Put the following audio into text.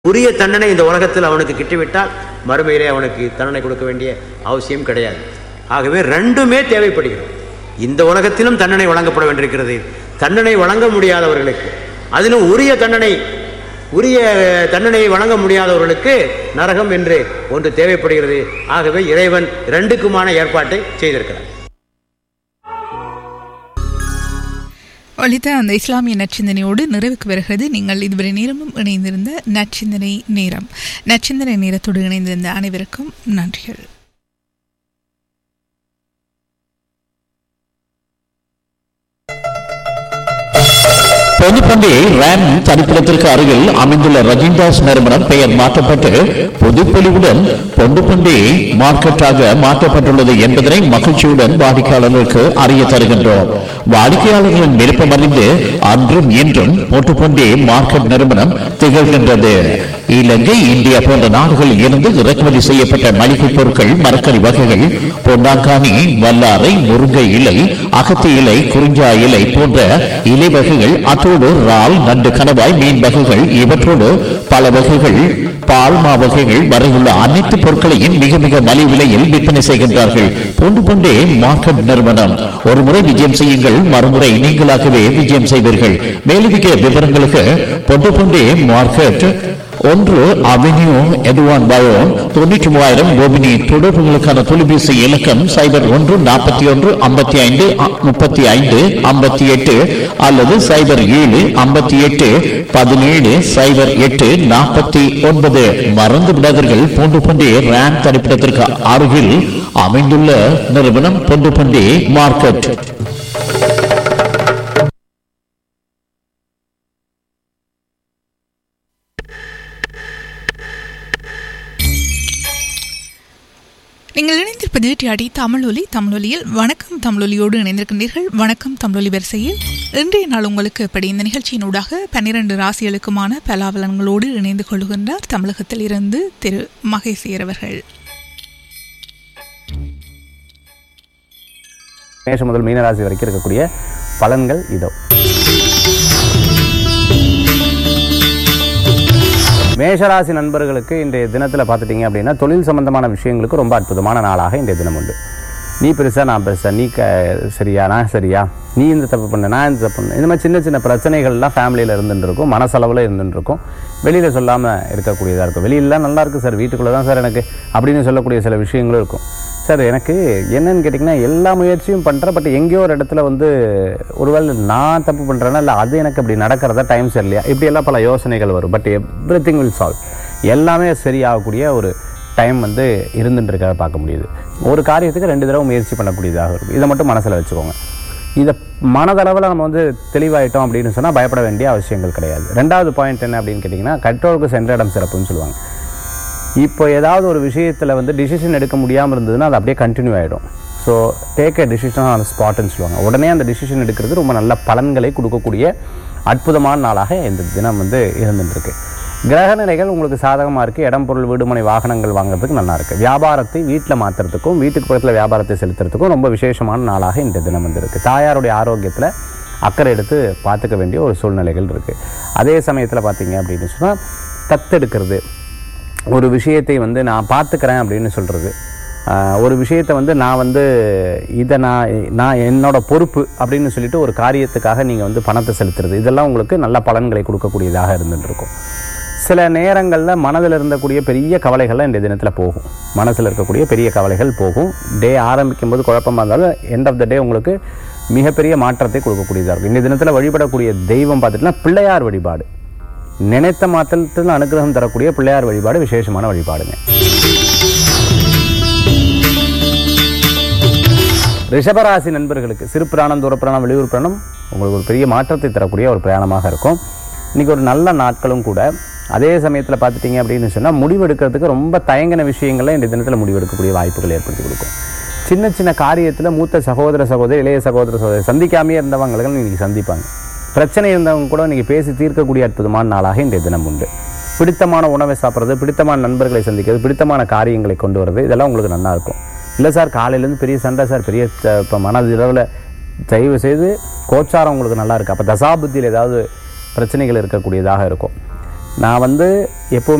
உரிய தண்டனை இந்த உலகத்தில் அவனுக்கு கிட்டிவிட்டால் மறுமையிலே அவனுக்கு தண்டனை கொடுக்க வேண்டிய அவசியம் கிடையாது ஆகவே ரெண்டுமே தேவைப்படுகிறது இந்த உலகத்திலும் தண்டனை வழங்கப்பட வேண்டியிருக்கிறது தண்டனை வழங்க முடியாதவர்களுக்கு அதிலும் உரிய தண்டனை உரிய தண்டனையை வழங்க முடியாதவர்களுக்கு நரகம் என்று ஒன்று தேவைப்படுகிறது ஆகவே இறைவன் ரெண்டுக்குமான ஏற்பாட்டை செய்திருக்கிறார் ஒழித்த அந்த இஸ்லாமிய நச்சிந்தனையோடு நிறைவுக்கு வருகிறது நீங்கள் இதுவரை நேரமும் இணைந்திருந்த நச்சிந்தனை நேரம் நச்சிந்தனை நேரத்தோடு இணைந்திருந்த அனைவருக்கும் நன்றிகள் பொதுப்பண்டி ரேம் தனிப்பிடத்திற்கு அருகில் அமைந்துள்ள ரஜின்தாஸ் நிறுவனம் பெயர் மாற்றப்பட்டு பொதுப்பொலிவுடன் பொண்டுப்பண்டி மார்க்கெட்டாக மாற்றப்பட்டுள்ளது என்பதனை மகிழ்ச்சியுடன் வாடிக்கையாளர்களுக்கு அறிய தருகின்றோம் வாடிக்கையாளர்களின் விருப்பம் அறிந்து அன்றும் இன்றும் பொட்டுப்பண்டி மார்க்கெட் நிறுவனம் திகழ்கின்றது இலங்கை இந்தியா போன்ற நாடுகளில் இருந்து இறக்குமதி செய்யப்பட்ட மளிகை பொருட்கள் மரக்கறி வகைகள் பொன்னாங்கானி வல்லாரை முருங்கை இலை அகத்தி இலை குறிஞ்சா இலை போன்ற இலை வகைகள் அத்தோடு இறால் நண்டு கணவாய் மீன் வகைகள் இவற்றோடு பல வகைகள் பால்மா வகைகள் வரையுள்ள அனைத்து பொருட்களையும் மிக மிக மலிவு விலையில் விற்பனை செய்கின்றார்கள் பொண்டு பொண்டே மார்க்கெட் நிறுவனம் ஒரு முறை விஜயம் செய்யுங்கள் மறுமுறை நீங்களாகவே விஜயம் செய்வீர்கள் மேலதிக விவரங்களுக்கு பொண்டு பொண்டே மார்க்கெட் ஒன்று அவென்யூ எதுவான் பயோ தொண்ணூற்றி மூவாயிரம் கோபினி தொடர்புகளுக்கான தொலைபேசி இலக்கம் சைபர் ஒன்று நாற்பத்தி ஒன்று ஐம்பத்தி ஐந்து முப்பத்தி ஐந்து ஐம்பத்தி எட்டு அல்லது சைபர் ஏழு ஐம்பத்தி எட்டு பதினேழு சைபர் எட்டு நாற்பத்தி ஒன்பது மறந்து விடாதீர்கள் பூண்டு பண்டி ரேம் தனிப்பிடத்திற்கு அருகில் அமைந்துள்ள நிறுவனம் பொண்டு பண்டி மார்க்கெட் நீங்கள் இணைந்திருப்பது டிஆடி தமிழொலி தமிழொலியில் வணக்கம் தமிழொலியோடு இணைந்திருக்கின்றீர்கள் வணக்கம் தமிழொலி வரிசையில் இன்றைய நாள் உங்களுக்கு எப்படி இந்த நிகழ்ச்சியினூடாக பன்னிரண்டு ராசிகளுக்குமான பலாபலன்களோடு இணைந்து கொள்கின்றார் தமிழகத்தில் இருந்து திரு மகேசியர் அவர்கள் மேஷம் முதல் மீனராசி வரைக்கும் இருக்கக்கூடிய பலன்கள் இதோ மேஷராசி நண்பர்களுக்கு இன்றைய தினத்தில் பார்த்துட்டிங்க அப்படின்னா தொழில் சம்பந்தமான விஷயங்களுக்கு ரொம்ப அற்புதமான நாளாக இன்றைய தினம் உண்டு நீ பெருசா நான் பெருசா நீ க சரியா நான் சரியா நீ இந்த தப்பு பண்ண நான் இந்த தப்பு பண்ண இந்த மாதிரி சின்ன சின்ன பிரச்சனைகள்லாம் ஃபேமிலியில் இருந்துட்டு இருக்கும் மனசளவில் இருந்துட்டு இருக்கும் வெளியில் சொல்லாமல் இருக்கக்கூடியதாக இருக்கும் வெளியிலலாம் நல்லா இருக்குது சார் வீட்டுக்குள்ளே தான் சார் எனக்கு அப்படின்னு சொல்லக்கூடிய சில விஷயங்களும் இருக்கும் சார் எனக்கு என்னன்னு கேட்டிங்கன்னா எல்லா முயற்சியும் பண்ணுறேன் பட் எங்கேயோ ஒரு இடத்துல வந்து ஒருவேளை நான் தப்பு பண்ணுறேன்னா இல்லை அது எனக்கு அப்படி நடக்கிறதா டைம் சரியில்லையா இப்படியெல்லாம் பல யோசனைகள் வரும் but everything will solve எல்லாமே சரியாகக்கூடிய ஒரு டைம் வந்து இருந்துட்டு இருக்கிறத பார்க்க முடியுது ஒரு காரியத்துக்கு ரெண்டு தடவை முயற்சி பண்ணக்கூடியதாக இருக்கும் இதை மட்டும் மனசில் வச்சுக்கோங்க இதை மனதளவில் நம்ம வந்து தெளிவாயிட்டோம் அப்படின்னு சொன்னால் பயப்பட வேண்டிய அவசியங்கள் கிடையாது ரெண்டாவது பாயிண்ட் என்ன அப்படின்னு கேட்டிங்கன்னா கற்றோருக்கு சென்ற இடம் சிறப்புன்னு சொல்லுவாங்க இப்போ ஏதாவது ஒரு விஷயத்தில் வந்து டிசிஷன் எடுக்க முடியாமல் இருந்ததுன்னா அது அப்படியே கண்டினியூ ஆகிடும் so take a decision on ஸ்பாட்னு சொல்லுவாங்க உடனே அந்த டிசிஷன் எடுக்கிறது ரொம்ப நல்ல பலன்களை கொடுக்கக்கூடிய அற்புதமான நாளாக இந்த தினம் வந்து இருந்துருக்கு கிரக நிலைகள் உங்களுக்கு சாதகமாக இருக்குது இடம் பொருள் வீடுமனை வாகனங்கள் வாங்குறதுக்கு நல்லா இருக்குது வியாபாரத்தை வீட்டில் மாற்றுறதுக்கும் வீட்டுக்கு பக்கத்தில் வியாபாரத்தை செலுத்துறதுக்கும் ரொம்ப விசேஷமான நாளாக இந்த தினம் வந்து இருக்குது தாயாருடைய ஆரோக்கியத்தில் அக்கறை எடுத்து பார்த்துக்க வேண்டிய ஒரு சூழ்நிலைகள் இருக்குது அதே சமயத்தில் பார்த்தீங்க அப்படின்னு சொன்னால் தத்தெடுக்கிறது ஒரு விஷயத்தை வந்து நான் பார்த்துக்கிறேன் அப்படின்னு சொல்கிறது ஒரு விஷயத்தை வந்து நான் வந்து இதை நான் நான் என்னோட பொறுப்பு அப்படின்னு சொல்லிட்டு ஒரு காரியத்துக்காக நீங்கள் வந்து பணத்தை செலுத்துறது இதெல்லாம் உங்களுக்கு நல்ல பலன்களை கொடுக்கக்கூடியதாக இருந்துட்டு இருக்கும் சில நேரங்களில் மனதில் இருந்தக்கூடிய பெரிய கவலைகள்லாம் இந்த தினத்தில் போகும் மனசில் இருக்கக்கூடிய பெரிய கவலைகள் போகும் டே ஆரம்பிக்கும் போது குழப்பமாக இருந்தாலும் எண்ட் ஆஃப் த டே உங்களுக்கு மிகப்பெரிய மாற்றத்தை கொடுக்கக்கூடியதாக இருக்கும் இந்த தினத்தில் வழிபடக்கூடிய தெய்வம் பார்த்துட்டுனா பிள்ளையார் வழிபாடு நினைத்த மாத்திரத்தில் அனுகிரகம் தரக்கூடிய பிள்ளையார் வழிபாடு விசேஷமான வழிபாடுங்க ரிஷபராசி நண்பர்களுக்கு சிறு பிராணம் தூர பிராணம் வெளியூர் பிராணம் உங்களுக்கு ஒரு பெரிய மாற்றத்தை தரக்கூடிய ஒரு பிரயாணமாக இருக்கும் இன்றைக்கி ஒரு நல்ல நாட்களும் கூட அதே சமயத்தில் பார்த்துட்டிங்க அப்படின்னு சொன்னால் முடிவெடுக்கிறதுக்கு ரொம்ப தயங்கின விஷயங்களை இந்த தினத்தில் முடிவெடுக்கக்கூடிய வாய்ப்புகள் ஏற்படுத்தி கொடுக்கும் சின்ன சின்ன காரியத்தில் மூத்த சகோதர சகோதரி இளைய சகோதர சகோதரி சந்திக்காமையே இருந்தவங்களுக்கு இன்றைக்கி சந்திப்பாங்க பிரச்சனை இருந்தவங்க கூட இன்றைக்கி பேசி தீர்க்கக்கூடிய அற்புதமான நாளாக இன்றைய தினம் உண்டு பிடித்தமான உணவை சாப்பிட்றது பிடித்தமான நண்பர்களை சந்திக்கிறது பிடித்தமான காரியங்களை கொண்டு வரது இதெல்லாம் உங்களுக்கு நல்லா இருக்கும் இல்லை சார் காலையிலேருந்து பெரிய சண்டை சார் பெரிய இப்போ மனதிரவில் தயவு செய்து கோச்சாரம் உங்களுக்கு நல்லா இருக்குது அப்போ தசாபுத்தியில் ஏதாவது பிரச்சனைகள் இருக்கக்கூடியதாக இருக்கும் நான் வந்து எப்போவுமே